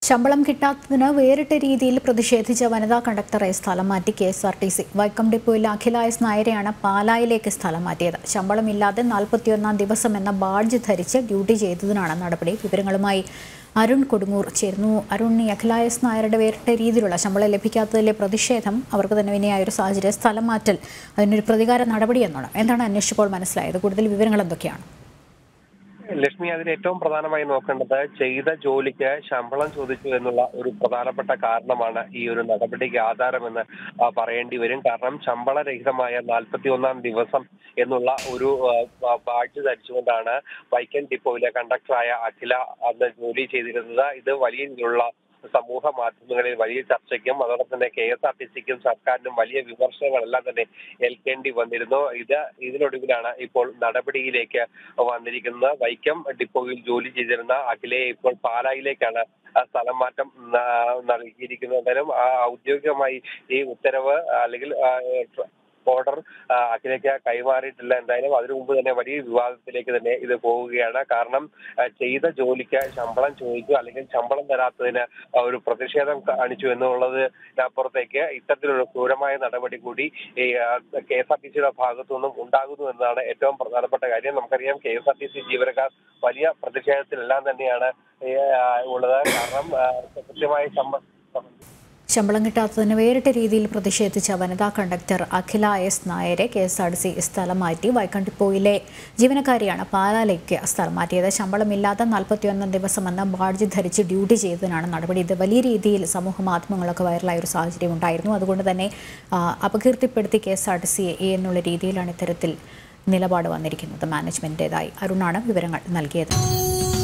ശമ്പളം കിട്ടാത്തതിന് വേറിട്ട രീതിയിൽ പ്രതിഷേധിച്ച വനിതാ കണ്ടക്ടറെ സ്ഥലം മാറ്റി K S R T C Vaikom ഡിപ്പോയിലെ അഖില എസ് നായരെയാണ് പാലായിലേക്ക് സ്ഥലം മാറ്റിയത് ശമ്പളമില്ലാതെ നാൽപ്പത്തിയൊന്നാം ദിവസം എന്ന ബാഡ്ജ് ധരിച്ച് ഡ്യൂട്ടി ചെയ്തതിനാണ് നടപടി വിവരങ്ങളുമായി അരുൺ കൊടുങ്ങൂർ ചേരുന്നു അരുൺ ഈ അഖില എസ് നായരുടെ വേറിട്ട രീതിയിലുള്ള ശമ്പളം ലഭിക്കാത്തതിലെ പ്രതിഷേധം അവർക്ക് തന്നെ വിനയായ ഒരു സാഹചര്യം സ്ഥലം മാറ്റൽ അതിനൊരു പ്രതികാര നടപടി എന്നാണ് എന്താണ് അന്വേഷിച്ചപ്പോൾ മനസ്സിലായത് കൂടുതൽ വിവരങ്ങൾ എന്തൊക്കെയാണ് ലക്ഷ്മി അതിൽ ഏറ്റവും പ്രധാനമായി നോക്കേണ്ടത് ചെയ്ത ജോലിക്ക് ശമ്പളം ചോദിച്ചു എന്നുള്ള ഒരു പ്രധാനപ്പെട്ട കാരണമാണ് ഈ ഒരു നടപടിക്ക് ആധാരമെന്ന് ആ, പറയേണ്ടി വരും കാരണം ശമ്പളരഹിതമായ നാൽപ്പത്തി ഒന്നാം ദിവസം എന്നുള്ള ഒരു ആ, ബാഡ്ജ് ധരിച്ചുകൊണ്ടാണ് വൈക്കൻ ഡിപ്പോയിലെ കണ്ടക്ടറായ അഖില അന്ന് ജോലി ചെയ്തിരുന്നത് ഇത് വലിയ രീതിയിലുള്ള സമൂഹ മാധ്യമങ്ങളിൽ വലിയ ചർച്ചയ്ക്കും അതോടൊപ്പം തന്നെ കെ എസ് ആർ ടി സിക്കും സർക്കാരിനും വലിയ വിമർശനങ്ങളെല്ലാം തന്നെ ഏൽക്കേണ്ടി വന്നിരുന്നു ഇത് ഇതിനൊടുവിലാണ് ഇപ്പോൾ നടപടിയിലേക്ക് വന്നിരിക്കുന്നത് വൈക്കം ഡിപ്പോയിൽ ജോലി ചെയ്തിരുന്ന അഖിലയെ ഇപ്പോൾ പാലായിലേക്കാണ് ആ സ്ഥലം മാറ്റം ന- നൽകിയിരിക്കുന്നത് എന്തായാലും ആ ഔദ്യോഗികമായി ഈ ഉത്തരവ് അല്ലെങ്കിൽ ആ, ഓർഡർ ആ, അഖിലേക്ക് കൈമാറിയിട്ടില്ല എന്തായാലും അതിനു മുമ്പ് തന്നെ വലിയ വിവാദത്തിലേക്ക് തന്നെ ഇത് പോവുകയാണ് കാരണം ആ, ചെയ്ത ജോലിക്ക് ശമ്പളം ചോദിച്ചു അല്ലെങ്കിൽ ശമ്പളം തരാത്തതിന് ആ, ഒരു പ്രതിഷേധം കാണിച്ചു എന്നുള്ളതിനപ്പുറത്തേക്ക് ഇത്തരത്തിലൊരു ക്രൂരമായ നടപടി കൂടി ഈ കെ എസ് ആർ ടി സിയുടെ ഭാഗത്തു നിന്നും ഉണ്ടാകുന്നു എന്നതാണ് ഏറ്റവും പ്രധാനപ്പെട്ട കാര്യം നമുക്കറിയാം K S R T C ജീവനക്കാർ വലിയ പ്രതിഷേധത്തിലെല്ലാം തന്നെയാണ് ഈ, ആ, ഉള്ളത് കാരണം ആ, കൃത്യമായ ശമ്പളം ശമ്പളം കിട്ടാത്തതിന് വേറിട്ട രീതിയിൽ പ്രതിഷേധിച്ച വനിതാ കണ്ടക്ടർ അഖില എസ് നായരെ K S R T C സ്ഥലം മാറ്റി വൈക്കം ഡിപ്പോയിലെ ജീവനക്കാരിയാണ് പാലാലേക്ക് സ്ഥലം മാറ്റിയത് ശമ്പളമില്ലാതെ നാൽപ്പത്തിയൊന്നാം ദിവസം എന്ന ബാഡ്ജ് ധരിച്ച് ഡ്യൂട്ടി ചെയ്തതിനാണ് നടപടി ഇത് വലിയ രീതിയിൽ സമൂഹ മാധ്യമങ്ങളൊക്കെ വൈറലായ ഒരു സാഹചര്യം ഉണ്ടായിരുന്നു അതുകൊണ്ട് തന്നെ ആ, അപകീർത്തിപ്പെടുത്തി K S R T C എന്നുള്ള രീതിയിലാണ് ഇത്തരത്തിൽ നിലപാട് വന്നിരിക്കുന്നത് മാനേജ്മെന്റിൻ്റെതായി അരുണാണ് വിവരങ്ങൾ നൽകിയത്